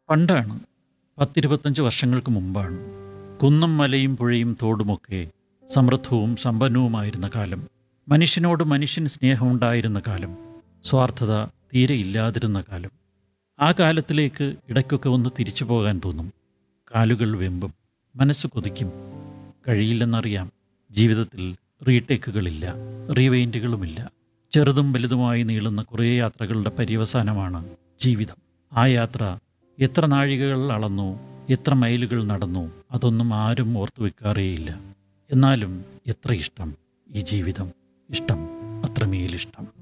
പണ്ടാണ് പത്തിരുപത്തഞ്ച് വർഷങ്ങൾക്ക് മുമ്പാണ് കുന്നും മലയും പുഴയും തോടുമൊക്കെ സമൃദ്ധവും സമ്പന്നവുമായിരുന്ന കാലം മനുഷ്യനോട് മനുഷ്യൻ സ്നേഹമുണ്ടായിരുന്ന കാലം സ്വാർത്ഥത തീരെ ഇല്ലാതിരുന്ന കാലം ആ കാലത്തിലേക്ക് ഇടയ്ക്കൊക്കെ ഒന്ന് തിരിച്ചു പോകാൻ തോന്നും കാലുകൾ വെമ്പും മനസ്സ് കൊതിക്കും കഴിയില്ലെന്നറിയാം ജീവിതത്തിൽ റീടേക്കുകളില്ല റീവൈൻഡുകളുമില്ല ചെറുതും വലുതുമായി നീളുന്ന കുറേ യാത്രകളുടെ പര്യവസാനമാണ് ജീവിതം ആ യാത്ര എത്ര നാഴികകൾ അളന്നു എത്ര മൈലുകൾ നടന്നു അതൊന്നും ആരും ഓർത്തു വെക്കാറേയില്ല എന്നാലും എത്ര ഇഷ്ടം ഈ ജീവിതം ഇഷ്ടം അത്രമേലിഷ്ടം